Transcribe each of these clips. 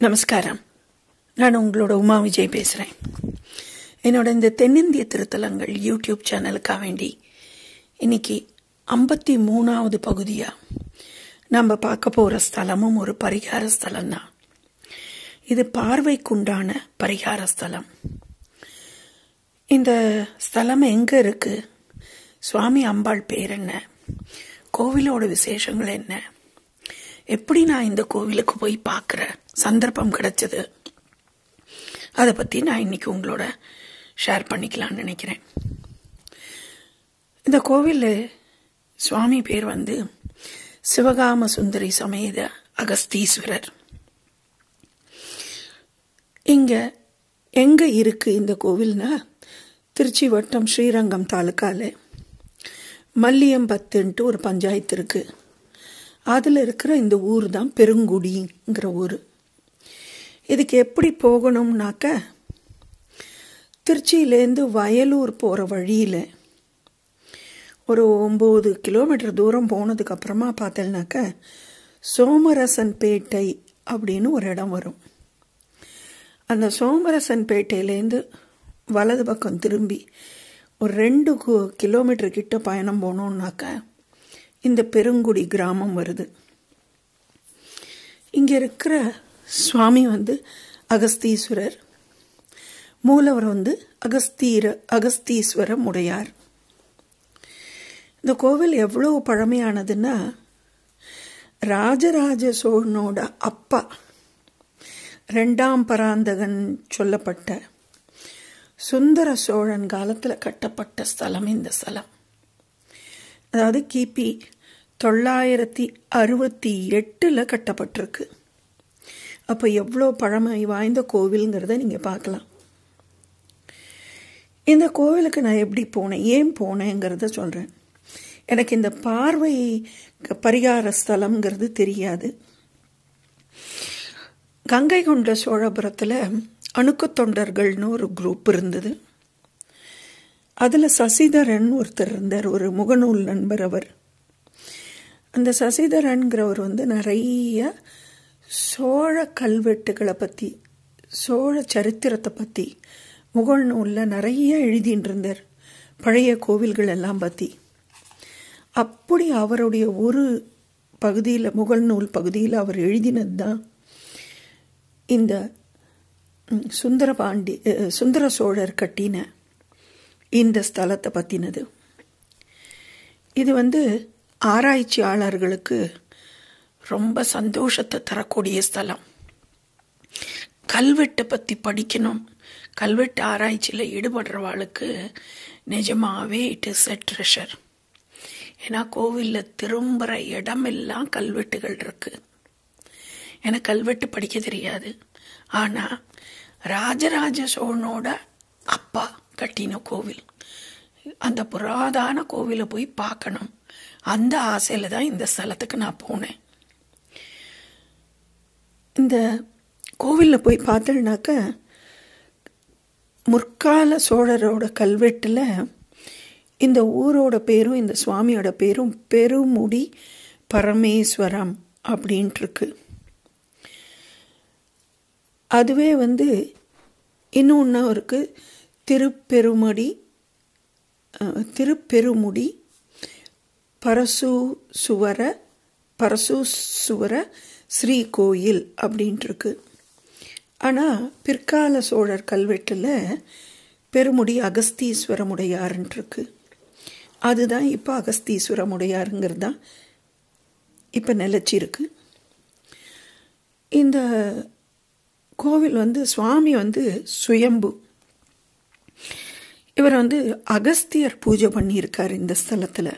நமஸ்காரம் நான் உங்களோட உமா விஜய் பேசுகிறேன் என்னோட இந்த தென்னிந்திய திருத்தலங்கள் யூடியூப் சேனலுக்காக வேண்டி இன்னைக்கு ஐம்பத்தி மூணாவது பகுதியாக நம்ம பார்க்க போகிற ஸ்தலமும் ஒரு பரிகார ஸ்தலம் தான் இது பார்வைக்குண்டான பரிகார ஸ்தலம் இந்த ஸ்தலம் எங்கே இருக்குது சுவாமி அம்பாள் பேர் என்ன கோவிலோட விசேஷங்கள் என்ன எப்படி நான் இந்த கோவிலுக்கு போய் பார்க்குற சந்தர்ப்பம் கிடைச்சது அதை பற்றி நான் இன்னைக்கு உங்களோட ஷேர் பண்ணிக்கலாம்னு நினைக்கிறேன் இந்த கோவில் சுவாமி பேர் வந்து சிவகாம சுந்தரி சமேத அகஸ்தீஸ்வரர் இங்க எங்க இருக்கு இந்த கோவில்னா திருச்சி வட்டம் ஸ்ரீரங்கம் தாலுக்கால மல்லியம்பத்துன்ட்டு ஒரு பஞ்சாயத்து இருக்கு அதில் இருக்கிற இந்த ஊர் தான் பெருங்குடிங்கிற ஊர் இதுக்கு எப்படி போகணும்னாக்க திருச்சியிலேருந்து வயலூர் போகிற வழியில் ஒரு ஒம்பது கிலோமீட்டர் தூரம் போனதுக்கு அப்புறமா பார்த்தேன்னாக்க சோமரசன் பேட்டை அப்படின்னு ஒரு இடம் வரும் அந்த சோமரசன் பேட்டையிலேருந்து வலது பக்கம் திரும்பி ஒரு ரெண்டு கிலோமீட்டர் கிட்ட பயணம் போனோம்னாக்க இந்த பெருங்குடி கிராமம் வருது இங்கே இருக்கிற சுவாமி வந்து அகஸ்தீஸ்வரர் மூலவர் வந்து அகஸ்தீர அகஸ்தீஸ்வர முடையார் இந்த கோவில் எவ்வளோ பழமையானதுன்னா ராஜராஜ சோழனோட அப்பா ரெண்டாம் பராந்தகன் சொல்லப்பட்ட சுந்தர சோழன் காலத்தில் கட்டப்பட்ட ஸ்தலம் இந்த ஸ்தலம் அதாவது கிபி தொள்ளாயிரத்தி அறுபத்தி எட்டில் கட்டப்பட்டிருக்கு அப்போ எவ்வளோ பழமை வாய்ந்த கோவிலுங்கிறத நீங்கள் பார்க்கலாம் இந்த கோவிலுக்கு நான் எப்படி போனேன் ஏன் போனேங்கிறத சொல்கிறேன் எனக்கு இந்த பார்வை பரிகார ஸ்தலம்ங்கிறது தெரியாது கங்கை கொண்ட சோழபுரத்தில் அணுக்கு தொண்டர்கள்னு ஒரு குரூப் இருந்தது அதில் சசிதரன் ஒருத்தர் இருந்தார் ஒரு முகநூல் நண்பர் அவர் அந்த சசிதரன்கிறவர் வந்து நிறைய சோழ கல்வெட்டுகளை பற்றி சோழ சரித்திரத்தை பற்றி முகநூலில் நிறைய எழுதின்னு இருந்தார் பழைய கோவில்கள் எல்லாம் பற்றி அப்படி அவருடைய ஒரு பகுதியில் முகநூல் பகுதியில் அவர் எழுதினது தான் இந்த சுந்தரபாண்டி சுந்தர சோழர் கட்டின இந்த ஸ்தலத்தை பற்றினது இது வந்து ஆராய்ச்சியாளர்களுக்கு ரொம்ப சந்தோஷத்தை தரக்கூடிய ஸ்தலம் கல்வெட்டை பற்றி படிக்கணும் கல்வெட்டு ஆராய்ச்சியில் ஈடுபடுறவாளுக்கு நிஜமாகவே இட் இஸ் எ ட்ரெஷர் ஏன்னா கோவிலில் திரும்புகிற இடமெல்லாம் கல்வெட்டுகள் இருக்குது எனக்கு கல்வெட்டு படிக்க தெரியாது ஆனால் ராஜராஜ சோழனோட அப்பா கட்டின கோவில் அந்த புராதான கோவிலை போய் பார்க்கணும் அந்த ஆசையில் தான் இந்த ஸ்தலத்துக்கு நான் போனேன் இந்த கோவிலில் போய் பார்த்தேன்னாக்க முற்கால சோழரோட கல்வெட்டில் இந்த ஊரோட பேரும் இந்த சுவாமியோட பேரும் பெருமுடி பரமேஸ்வரம் அப்படின்ட்டுருக்கு அதுவே வந்து இன்னொன்று இருக்குது திருப்பெருமடி திருப்பெருமுடி பரசு சுவர பரசு சுவர ஸ்ரீ கோயில் அப்படின்ட்டுருக்கு ஆனால் பிற்கால சோழர் கல்வெட்டில் பெருமுடி அகஸ்தீஸ்வரமுடையாருன்ட்டுருக்கு அதுதான் இப்போ அகஸ்தீஸ்வரமுடையாருங்கிறது தான் இப்போ நிலச்சிருக்கு இந்த கோவில் வந்து சுவாமி வந்து சுயம்பு இவர் வந்து அகஸ்தியர் பூஜை பண்ணியிருக்கார் இந்த ஸ்தலத்தில்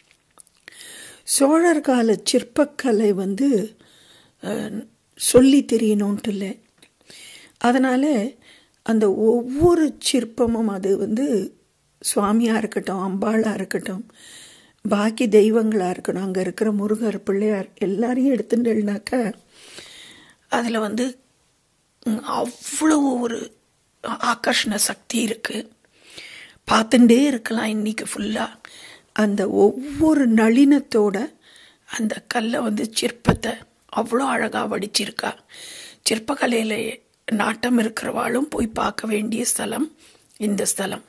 சோழர் கால சிற்பக்கலை வந்து சொல்லி தெரியணுன்ட்டு இல்லை அதனால் அந்த ஒவ்வொரு சிற்பமும் அது வந்து சுவாமியாக இருக்கட்டும் அம்பாளாக இருக்கட்டும் பாக்கி தெய்வங்களாக இருக்கட்டும் அங்கே இருக்கிற முருகர் பிள்ளையார் எல்லாரையும் எடுத்துட்டேன்னாக்கா அதில் வந்து அவ்வளோ ஒரு ஆகர்ஷண சக்தி இருக்குது பார்த்துட்டே இருக்கலாம் இன்னைக்கு ஃபுல்லாக அந்த ஒவ்வொரு நளினத்தோட அந்த கல்லை வந்து சிற்பத்தை அவ்வளோ அழகாக வடிச்சிருக்கா சிற்பக்கலையில் நாட்டம் இருக்கிறவாளும் போய் பார்க்க வேண்டிய ஸ்தலம் இந்த ஸ்தலம்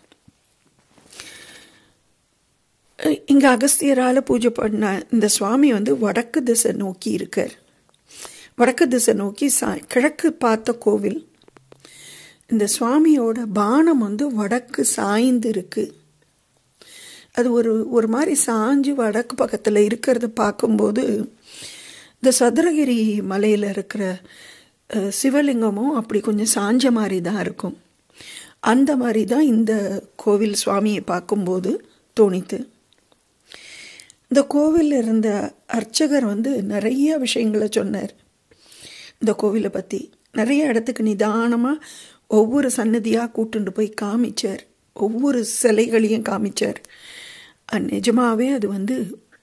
இங்கே அகஸ்தியரால் பூஜை பண்ண இந்த சுவாமி வந்து வடக்கு திசை நோக்கி இருக்கார் வடக்கு திசை நோக்கி சா கிழக்கு பார்த்த கோவில் இந்த சுவாமியோட பானம் வந்து வடக்கு சாய்ந்து இருக்கு அது ஒரு ஒரு மாதிரி சாஞ்சு வடக்கு பக்கத்தில் இருக்கிறத பார்க்கும்போது இந்த சதுரகிரி மலையில் இருக்கிற சிவலிங்கமும் அப்படி கொஞ்சம் சாஞ்ச மாதிரி தான் இருக்கும் அந்த மாதிரி தான் இந்த கோவில் சுவாமியை பார்க்கும்போது தோணித்து இந்த கோவிலில் இருந்த அர்ச்சகர் வந்து நிறைய விஷயங்களை சொன்னார் இந்த கோவிலை பற்றி நிறைய இடத்துக்கு நிதானமாக ஒவ்வொரு சன்னதியாக கூட்டுண்டு போய் காமிச்சார் ஒவ்வொரு சிலைகளையும் காமிச்சார் நிஜமாகவே அது வந்து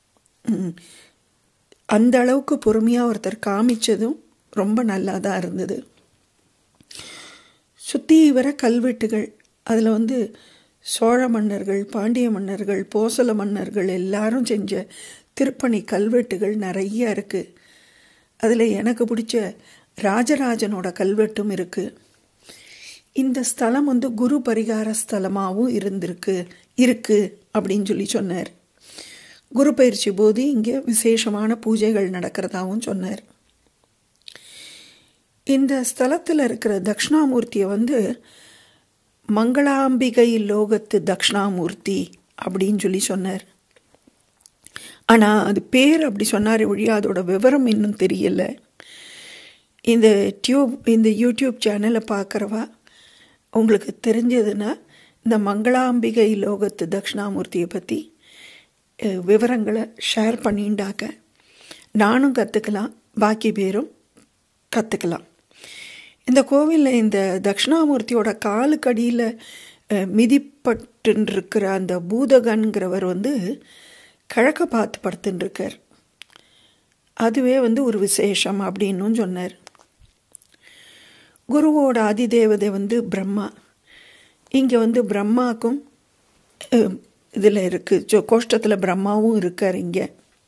அந்த அளவுக்கு பொறுமையாக ஒருத்தர் காமிச்சதும் ரொம்ப நல்லா தான் இருந்தது சுற்றி வர கல்வெட்டுகள் அதில் வந்து சோழ மன்னர்கள் பாண்டிய மன்னர்கள் போசல மன்னர்கள் எல்லாரும் செஞ்ச திருப்பணி கல்வெட்டுகள் நிறைய இருக்குது அதில் எனக்கு பிடிச்ச ராஜராஜனோட கல்வெட்டும் இருக்குது இந்த ஸ்தலம் வந்து குரு பரிகார ஸ்தலமாகவும் இருந்திருக்கு இருக்குது அப்படின்னு சொல்லி சொன்னார் குரு பயிற்சி போது இங்கே விசேஷமான பூஜைகள் நடக்கிறதாகவும் சொன்னார் இந்த ஸ்தலத்தில் இருக்கிற தக்ஷணாமூர்த்தியை வந்து மங்களாம்பிகை லோகத்து தக்ஷணாமூர்த்தி அப்படின்னு சொல்லி சொன்னார் ஆனால் அது பேர் அப்படி சொன்னார் ஒழிய அதோட விவரம் இன்னும் தெரியல இந்த டியூப் இந்த யூடியூப் சேனலை பார்க்குறவா உங்களுக்கு தெரிஞ்சதுன்னா இந்த மங்களாம்பிகை லோகத்து தக்ஷணாமூர்த்தியை பற்றி விவரங்களை ஷேர் பண்ணிண்டாக்க நானும் கற்றுக்கலாம் பாக்கி பேரும் கற்றுக்கலாம் இந்த கோவிலில் இந்த தக்ஷணாமூர்த்தியோட காலுக்கடியில் மிதிப்பட்டுருக்கிற அந்த பூதகன்கிறவர் வந்து கிழக்க பார்த்து படுத்துட்டுருக்கார் அதுவே வந்து ஒரு விசேஷம் அப்படின்னும் சொன்னார் குருவோட அதிதேவதை வந்து பிரம்மா இங்கே வந்து பிரம்மாக்கும் இதில் இருக்குது ஜோ கோஷ்டத்தில் பிரம்மாவும் இருக்கார் இங்கே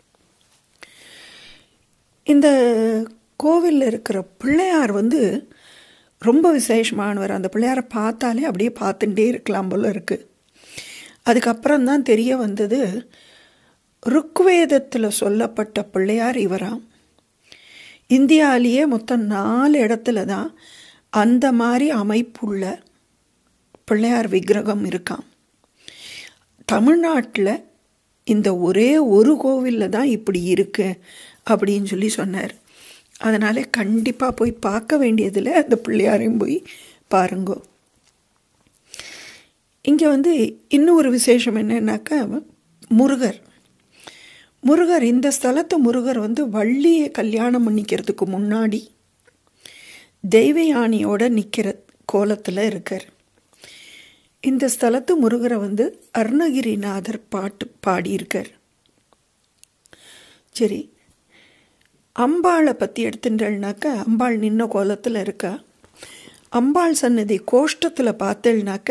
இந்த கோவிலில் இருக்கிற பிள்ளையார் வந்து ரொம்ப விசேஷமானவர் அந்த பிள்ளையாரை பார்த்தாலே அப்படியே பார்த்துட்டே இருக்கலாம் போல இருக்குது அதுக்கப்புறம் தான் தெரிய வந்தது ருக்வேதத்தில் சொல்லப்பட்ட பிள்ளையார் இவராம் இந்தியாவிலேயே மொத்தம் நாலு இடத்துல தான் அந்த மாதிரி அமைப்புள்ள பிள்ளையார் விக்கிரகம் இருக்கான் தமிழ்நாட்டில் இந்த ஒரே ஒரு கோவிலில் தான் இப்படி இருக்கு அப்படின்னு சொல்லி சொன்னார் அதனால் கண்டிப்பாக போய் பார்க்க வேண்டியதில் அந்த பிள்ளையாரையும் போய் பாருங்கோ இங்கே வந்து இன்னும் ஒரு விசேஷம் என்னன்னாக்கா முருகர் முருகர் இந்த ஸ்தலத்து முருகர் வந்து வள்ளியை கல்யாணம் பண்ணிக்கிறதுக்கு முன்னாடி தெய்வயானியோட நிற்கிற கோலத்தில் இருக்கார் இந்த ஸ்தலத்து முருகரை வந்து அருணகிரிநாதர் பாட்டு பாடியிருக்கார் சரி அம்பாளை பற்றி எடுத்துட்டேன்னாக்கா அம்பாள் நின்ன கோலத்தில் இருக்கா அம்பாள் சன்னதி கோஷ்டத்தில் பார்த்தேன்னாக்க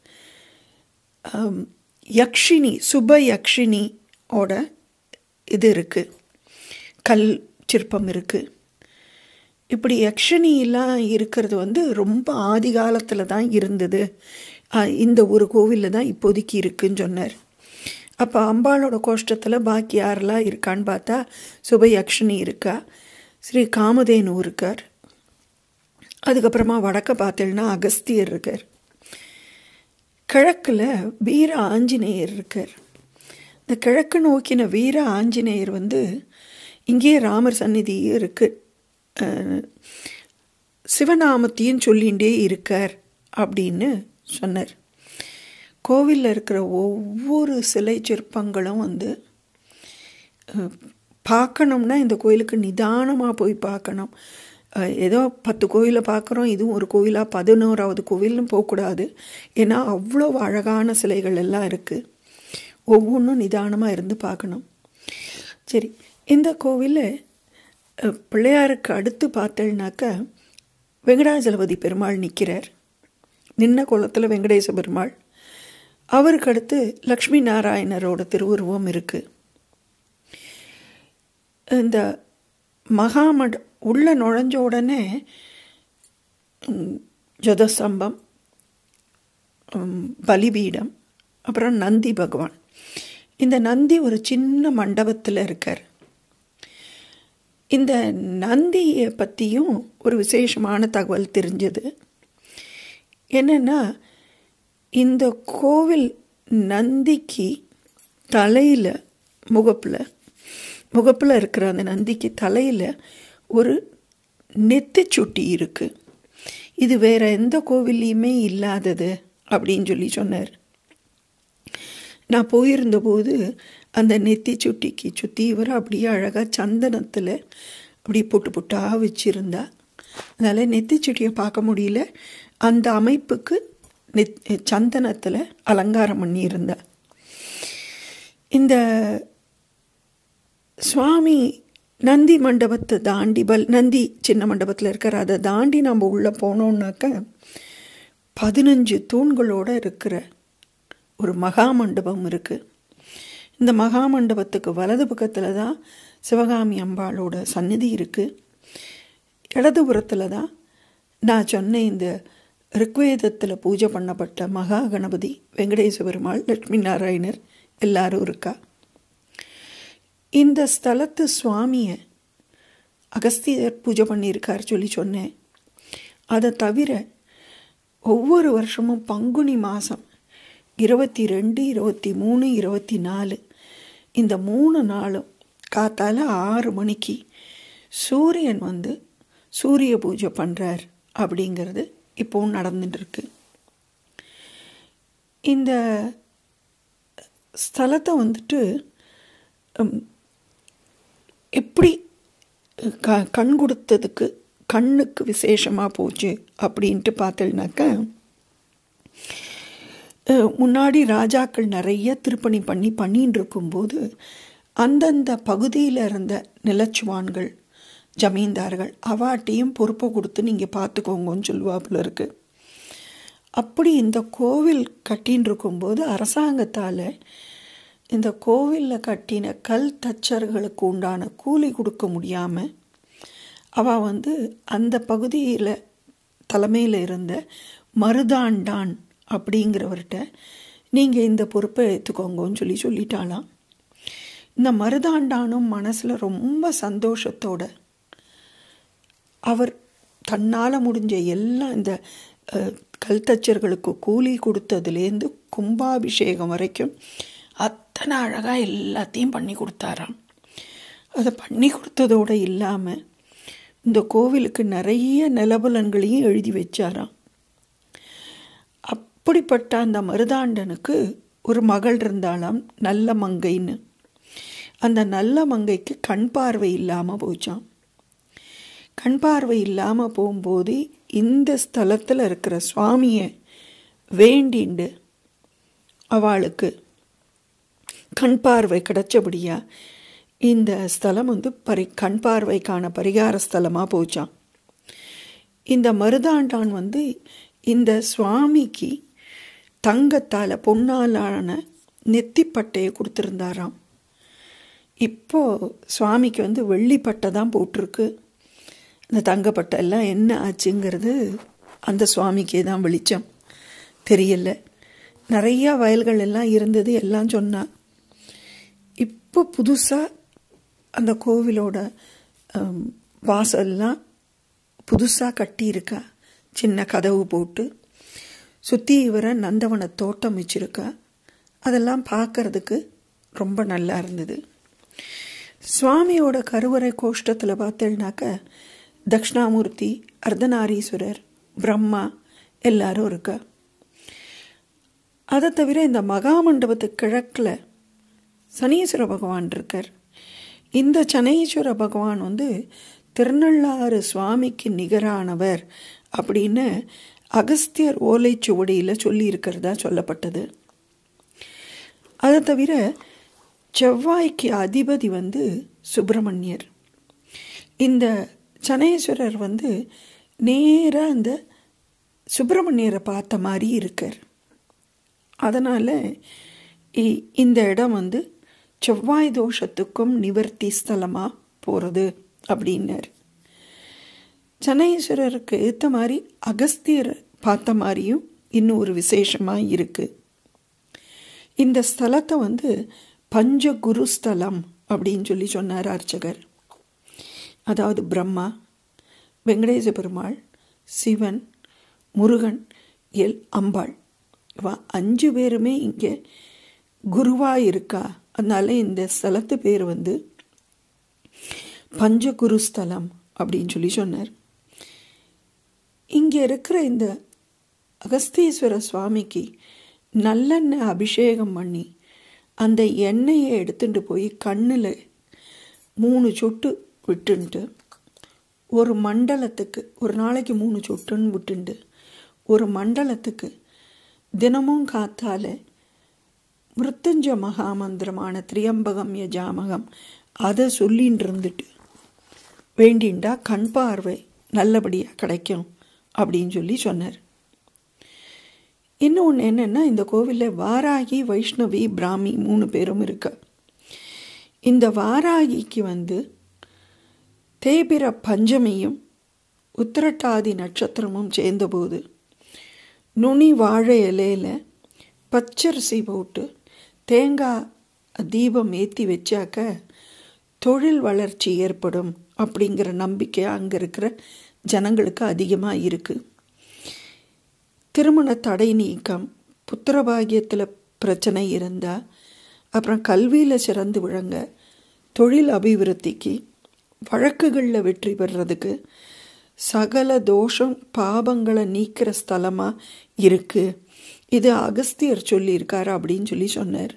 யக்ஷினி சுப யக்ஷினியோட இது இருக்குது கல் சிற்பம் இருக்குது இப்படி யக்ஷினிலாம் இருக்கிறது வந்து ரொம்ப ஆதி காலத்தில் தான் இருந்தது இந்த ஒரு கோவிலில் தான் இப்போதைக்கு இருக்குன்னு சொன்னார் அப்போ அம்பாளோட கோஷ்டத்தில் பாக்கி யாரெல்லாம் இருக்கான்னு பார்த்தா சுபயக்ஷினி இருக்கா ஸ்ரீ காமதேனு இருக்கார் அதுக்கப்புறமா வடக்க பார்த்தேன்னா அகஸ்தியர் இருக்கார் கிழக்கில் வீர ஆஞ்சநேயர் இருக்கார் இந்த கிழக்கு நோக்கின வீர ஆஞ்சநேயர் வந்து இங்கேயே ராமர் சந்நிதி இருக்குது சிவநாமத்தையும் சொல்லிகிட்டே இருக்கார் அப்படின்னு சொன்னார் கோவிலில் இருக்கிற ஒவ்வொரு சிலை சிற்பங்களும் வந்து பார்க்கணும்னா இந்த கோயிலுக்கு நிதானமாக போய் பார்க்கணும் ஏதோ பத்து கோயிலை பார்க்குறோம் இதுவும் ஒரு கோயிலாக பதினோராவது கோவில்னு போகக்கூடாது ஏன்னா அவ்வளோ அழகான சிலைகள் எல்லாம் இருக்குது ஒவ்வொன்றும் நிதானமாக இருந்து பார்க்கணும் சரி இந்த கோவில் பிள்ளையாருக்கு அடுத்து பார்த்தேன்னாக்கா வெங்கடாஜலபதி பெருமாள் நிற்கிறார் நின்ன குளத்தில் வெங்கடேச பெருமாள் அவருக்கு அடுத்து லக்ஷ்மி நாராயணரோட திருவுருவம் இருக்குது இந்த மகாமட உள்ளே நுழைஞ்ச உடனே ம், ஜதஸ்தம்பம் ம், பலிபீடம் அப்புறம் நந்தி பகவான் இந்த நந்தி ஒரு சின்ன மண்டபத்தில் இருக்கார் இந்த நந்தியை பற்றியும் ஒரு விசேஷமான தகவல் தெரிஞ்சது என்னென்னா இந்த கோவில் நந்திக்கு தலையில் முகப்பில் முகப்பில் இருக்கிற அந்த நந்திக்கு தலையில் ஒரு நெத்திச்சுட்டி இருக்குது இது வேற எந்த கோவில்லையுமே இல்லாதது அப்படின்னு சொல்லி சொன்னார் நான் போயிருந்தபோது அந்த நெத்தி சுட்டிக்கு சுற்றி இவர் அப்படியே அழகாக சந்தனத்தில் அப்படி பொட்டு பொட்டாக வச்சுருந்தா அதனால் நெத்தி சுட்டியை பார்க்க முடியல அந்த அமைப்புக்கு நெத் சந்தனத்தில் அலங்காரம் பண்ணியிருந்தா இந்த சுவாமி நந்தி மண்டபத்தை தாண்டி பல் நந்தி சின்ன மண்டபத்தில் இருக்கிற அதை தாண்டி நம்ம உள்ளே போனோம்னாக்க பதினஞ்சு தூண்களோடு இருக்கிற ஒரு மகா மண்டபம் இருக்குது இந்த மகா மண்டபத்துக்கு வலது பக்கத்தில் தான் சிவகாமி அம்பாளோட சந்நிதி இருக்குது இடதுபுறத்தில் தான் நான் சொன்ன இந்த ரிக்வேதத்தில் பூஜை பண்ணப்பட்ட மகா கணபதி வெங்கடேச பெருமாள் லட்சுமி நாராயணர் எல்லாரும் இருக்கா இந்த ஸ்தலத்து சுவாமியை அகஸ்தியர் பூஜை பண்ணியிருக்கார் சொல்லி சொன்னேன் அதை தவிர ஒவ்வொரு வருஷமும் பங்குனி மாதம் இருபத்தி ரெண்டு இருபத்தி மூணு இருபத்தி நாலு இந்த மூணு நாளும் காத்தால ஆறு மணிக்கு சூரியன் வந்து சூரிய பூஜை பண்ணுறார் அப்படிங்கிறது இப்போவும் நடந்துட்டுருக்கு இந்த ஸ்தலத்தை வந்துட்டு ம், எப்படி க கண் கொடுத்ததுக்கு கண்ணுக்கு விசேஷமாக போச்சு அப்படின்ட்டு பார்த்தேன்னாக்க அஹ், முன்னாடி ராஜாக்கள் நிறைய திருப்பணி பண்ணி பண்ணின்னு இருக்கும்போது அந்தந்த பகுதியில் இருந்த நிலச்சுவான்கள் ஜமீன்தார்கள் அவாட்டையும் பொறுப்பை கொடுத்து நீங்கள் பார்த்துக்கோங்கன்னு சொல்லுவாப்புல இருக்கு அப்படி இந்த கோவில் கட்டின்னு இருக்கும்போது அரசாங்கத்தால் இந்த கோவிலில் கட்டின கல் தச்சர்களுக்கு உண்டான கூலி கொடுக்க முடியாமல் அவள் வந்து அந்த பகுதியில் தலைமையில் இருந்த மருதாண்டான் அப்படிங்கிறவர்கிட்ட நீங்கள் இந்த பொறுப்பை எடுத்துக்கோங்கன்னு சொல்லி சொல்லிட்டாளாம் இந்த மருதாண்டானும் மனசில் ரொம்ப சந்தோஷத்தோட அவர் தன்னால் முடிஞ்ச எல்லாம் இந்த அஹ், கல்தச்சர்களுக்கு கூலி கொடுத்ததுலேருந்து கும்பாபிஷேகம் வரைக்கும் அத்தனை அழகாக எல்லாத்தையும் பண்ணி கொடுத்தாராம் அதை பண்ணி கொடுத்ததோடு இல்லாமல் இந்த கோவிலுக்கு நிறைய நிலபலன்களையும் எழுதி வச்சாராம் அப்படிப்பட்ட அந்த மருதாண்டனுக்கு ஒரு மகள் இருந்தாலாம் நல்ல மங்கைன்னு அந்த நல்ல மங்கைக்கு கண் பார்வை இல்லாமல் போச்சான் கண் பார்வை இல்லாமல் போகும்போது இந்த ஸ்தலத்தில் இருக்கிற சுவாமியை வேண்டிண்டு அவளுக்கு கண் பார்வை கிடைச்சபடியா இந்த ஸ்தலம் வந்து பரி கண் பார்வைக்கான பரிகார ஸ்தலமாக போச்சான் இந்த மருதாண்டான் வந்து இந்த சுவாமிக்கு தங்கத்தால் பொன்னாலான நெத்திப்பட்டையை கொடுத்துருந்தாராம் இப்போ சுவாமிக்கு வந்து வெள்ளிப்பட்டை தான் போட்டிருக்கு இந்த தங்கப்பட்டை எல்லாம் என்ன ஆச்சுங்கிறது அந்த சுவாமிக்கே தான் வெளிச்சம் தெரியல நிறையா வயல்கள் எல்லாம் இருந்தது எல்லாம் சொன்னா இப்போ புதுசாக அந்த கோவிலோட ஆம், வாசல்லாம் புதுசாக கட்டியிருக்கா சின்ன கதவு போட்டு சுற்றி இவரை நந்தவன தோட்டம் வச்சிருக்கா அதெல்லாம் பார்க்கறதுக்கு ரொம்ப நல்லா இருந்தது சுவாமியோட கருவறை கோஷ்டத்தில் பார்த்தேன்னாக்க தக்ஷணாமூர்த்தி அர்த்தநாரீஸ்வரர் பிரம்மா எல்லாரும் இருக்கா அதை தவிர இந்த மகாமண்டபத்துக்கு கிழக்கில் சனீஸ்வர பகவான் இருக்கார் இந்த சனீஸ்வர பகவான் வந்து திருநள்ளாறு சுவாமிக்கு நிகரானவர் அப்படின்னு அகஸ்தியர் ஓலைச்சுவடியில் சொல்லியிருக்கிறதா சொல்லப்பட்டது அதை தவிர செவ்வாய்க்கு அதிபதி வந்து சுப்பிரமணியர் இந்த சனேஸ்வரர் வந்து நேராக அந்த சுப்பிரமணியரை பார்த்த மாதிரி இருக்கார் அதனால் இ- இந்த இடம் வந்து செவ்வாய் தோஷத்துக்கும் நிவர்த்தி ஸ்தலமாக போகிறது அப்படின்னார் சனீஸ்வரருக்கு ஏற்ற மாதிரி அகஸ்தியர் பார்த்த மாதிரியும் இன்னும் ஒரு விசேஷமாக இருக்குது இந்த ஸ்தலத்தை வந்து பஞ்சகுரு ஸ்தலம் அப்படின்னு சொல்லி சொன்னார் அர்ச்சகர் அதாவது பிரம்மா வெங்கடேச பெருமாள் சிவன் முருகன் எல் அம்பாள் இவா அஞ்சு பேருமே இங்கே குருவாக இருக்கா அதனால இந்த ஸ்தலத்து பேர் வந்து பஞ்சகுரு ஸ்தலம் அப்படின்னு சொல்லி சொன்னார் இங்கே இருக்கிற இந்த அகஸ்தீஸ்வர சுவாமிக்கு நல்லெண்ணெய் அபிஷேகம் பண்ணி அந்த எண்ணெயை எடுத்துட்டு போய் கண்ணில் மூணு சொட்டு விட்டுன்ட்டு ஒரு மண்டலத்துக்கு ஒரு நாளைக்கு மூணு சொட்டுன்னு விட்டுண்டு ஒரு மண்டலத்துக்கு தினமும் காத்தால மிருத்துஞ்ச மகாமந்திரமான திரியம்பகம் யஜாமகம் அதை சொல்லின்னு இருந்துட்டு வேண்டிண்டா கண் பார்வை நல்லபடியாக கிடைக்கும் அப்படின்னு சொல்லி சொன்னார் இன்னொன்று என்னென்னா இந்த கோவிலில் வாராகி வைஷ்ணவி பிராமி மூணு பேரும் இருக்கு இந்த வாராகிக்கு வந்து தேபிர பஞ்சமியும் உத்திரட்டாதி நட்சத்திரமும் சேர்ந்தபோது நுனி வாழை இலையில் பச்சரிசி போட்டு தேங்காய் தீபம் ஏற்றி வச்சாக்க தொழில் வளர்ச்சி ஏற்படும் அப்படிங்கிற நம்பிக்கை அங்கே இருக்கிற ஜனங்களுக்கு அதிகமாக இருக்குது திருமண தடை நீக்கம் புத்திரபாகியத்தில் பிரச்சனை இருந்தால் அப்புறம் கல்வியில் சிறந்து விளங்க தொழில் அபிவிருத்திக்கு வழக்குகளில் வெற்றி பெறுறதுக்கு சகல தோஷம் பாபங்களை நீக்கிற ஸ்தலமாக இருக்குது இது அகஸ்தியர் சொல்லியிருக்காரு அப்படின்னு சொல்லி சொன்னார்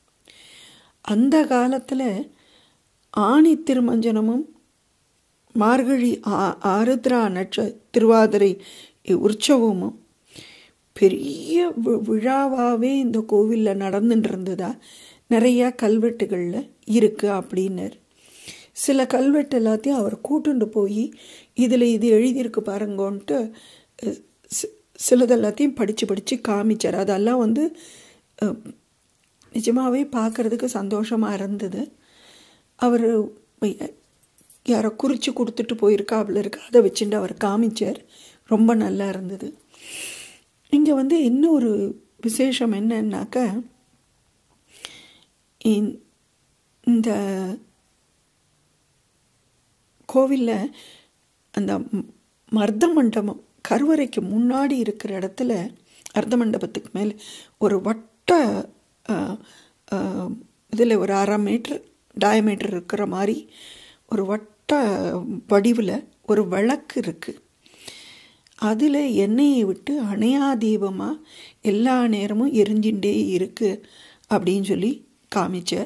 அந்த காலத்தில் ஆணி திருமஞ்சனமும் மார்கழி ஆருத்ரா நட்ச திருவாதிரை உற்சவமும் பெரிய விழாவாகவே இந்த கோவிலில் நடந்துட்டு இருந்ததா நிறையா கல்வெட்டுகளில் இருக்குது அப்படின்னார் சில கல்வெட்டு எல்லாத்தையும் அவர் கூட்டுண்டு போய் இதில் இது எழுதியிருக்கு பாருங்கன்ட்டு சிலது எல்லாத்தையும் படித்து படித்து காமிச்சார் அதெல்லாம் வந்து நிஜமாகவே பார்க்குறதுக்கு சந்தோஷமாக இருந்தது அவர் யாரை குறித்து கொடுத்துட்டு போயிருக்கா அவ்வளோ இருக்கு அதை வச்சுட்டு அவர் காமிச்சார் ரொம்ப நல்லா இருந்தது இங்கே வந்து இன்னொரு விசேஷம் என்னன்னாக்க இந்த கோவிலில் அந்த மர்த மண்டபம் கருவறைக்கு முன்னாடி இருக்கிற இடத்துல அர்த்த மண்டபத்துக்கு மேலே ஒரு வட்ட இதில் ஒரு அரை மீட்ரு டயமீட்டர் இருக்கிற மாதிரி ஒரு வட்ட வடிவில் ஒரு விளக்கு இருக்குது அதில் எண்ணெயை விட்டு அணையா தீபமாக எல்லா நேரமும் எரிஞ்சுட்டே இருக்குது அப்படின்னு சொல்லி காமிச்சார்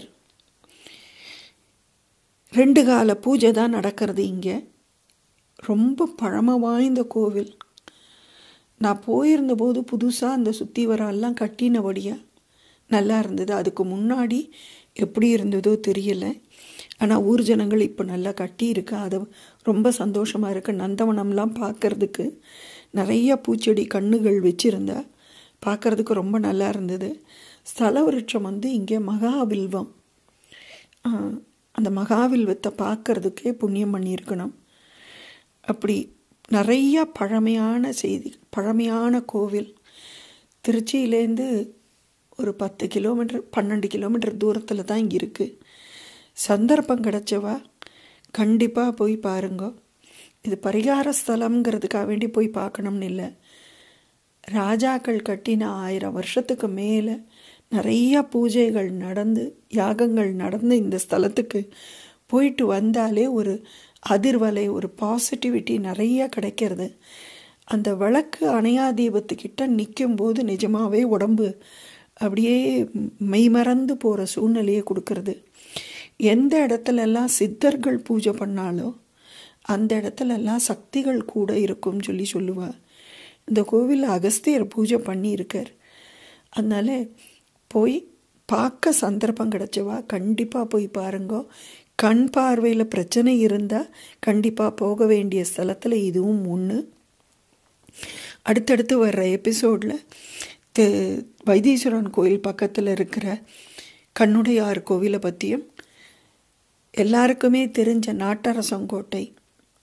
ரெண்டு கால பூஜை தான் நடக்கிறது இங்கே ரொம்ப பழமை வாய்ந்த கோவில் நான் போயிருந்த போது புதுசாக அந்த சுற்றி வரலாம் கட்டினபடியாக நல்லா இருந்தது அதுக்கு முன்னாடி எப்படி இருந்ததோ தெரியல ஆனால் ஊர் ஜனங்கள் இப்போ நல்லா கட்டி இருக்கு அது ரொம்ப சந்தோஷமாக இருக்குது நந்தவனம்லாம் பார்க்கறதுக்கு நிறைய பூச்செடி கண்ணுகள் வச்சுருந்தா பார்க்கறதுக்கு ரொம்ப நல்லா இருந்தது ஸ்தல விருட்சம் வந்து இங்கே மகாவில்வம் அந்த மகாவில்வத்தை பார்க்கறதுக்கே புண்ணியம் பண்ணியிருக்கணும் அப்படி நிறைய பழமையான செய்தி பழமையான கோவில் திருச்சியிலேருந்து ஒரு பத்து கிலோமீட்டர் பன்னெண்டு கிலோமீட்டர் தூரத்தில் தான் இங்கே இருக்குது சந்தர்ப்பம் கிடச்சவா கண்டிப்பாக போய் பாருங்க இது பரிகார ஸ்தலம்ங்கிறதுக்காக வேண்டி போய் பார்க்கணும்னு இல்லை ராஜாக்கள் கட்டின ஆயிரம் வருஷத்துக்கு மேலே நிறைய பூஜைகள் நடந்து யாகங்கள் நடந்து இந்த ஸ்தலத்துக்கு போயிட்டு வந்தாலே ஒரு அதிர்வலை ஒரு பாசிட்டிவிட்டி நிறைய கிடைக்கிறது அந்த விளக்கு அணையா தீபத்துக்கிட்ட நிற்கும் போது நிஜமாகவே உடம்பு அப்படியே மெய்மறந்து போகிற சூழ்நிலையை கொடுக்கறது எந்த இடத்துலலாம் சித்தர்கள் பூஜை பண்ணாலோ அந்த இடத்துலலாம் சக்திகள் கூட இருக்கும்னு சொல்லி சொல்லுவாள் இந்த கோவிலில் அகஸ்தியர் பூஜை பண்ணியிருக்கார் அதனால போய் பார்க்க சந்தர்ப்பம் கிடச்சவா கண்டிப்பாக போய் பாருங்க கண் பார்வையில் பிரச்சனை இருந்தால் கண்டிப்பாக போக வேண்டிய ஸ்தலத்தில் இதுவும் ஒன்று அடுத்தடுத்து வர்ற எபிசோடில் தெ வைத்தீஸ்வரன் கோயில் பக்கத்தில் இருக்கிற கண்ணுடையார் கோவிலை பற்றியும் எல்லாருக்குமே தெரிஞ்ச நாட்டரசங்கோட்டை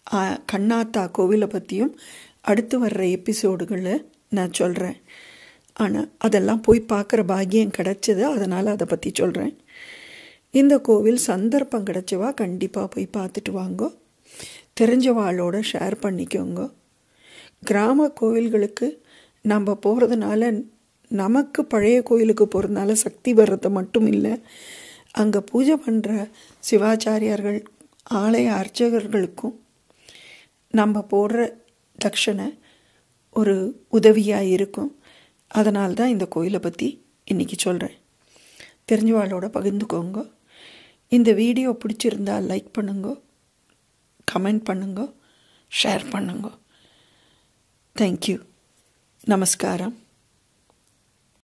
ஆ, கண்ணாத்தா கோவிலை பற்றியும் அடுத்து வர்ற எபிசோடுகளில் நான் சொல்கிறேன் ஆனால் அதெல்லாம் போய் பார்க்குற பாக்கியம் கிடைச்சது அதனால் அதை பற்றி சொல்கிறேன் இந்த கோவில் சந்தர்ப்பம் கிடைச்சவா கண்டிப்பாக போய் பார்த்துட்டு வாங்கோ தெரிஞ்சவாளோட ஷேர் பண்ணிக்கோங்க கிராம கோவில்களுக்கு நம்ம போகிறதுனால நமக்கு பழைய கோயிலுக்கு போகிறதுனால சக்தி வர்றது மட்டும் இல்லை அங்கே பூஜை பண்ணுற சிவாச்சாரியார்கள் ஆலய அர்ச்சகர்களுக்கும் நம்ம போடுற தட்சணை ஒரு உதவியாக இருக்கும் அதனால தான் இந்த கோயிலை பற்றி இன்றைக்கி சொல்கிறேன் தெரிஞ்சவாளோட பகிர்ந்துக்கோங்க இந்த வீடியோ பிடிச்சிருந்தா லைக் பண்ணுங்க கமெண்ட் பண்ணுங்க ஷேர் பண்ணுங்க தேங்க்யூ நமஸ்காரம்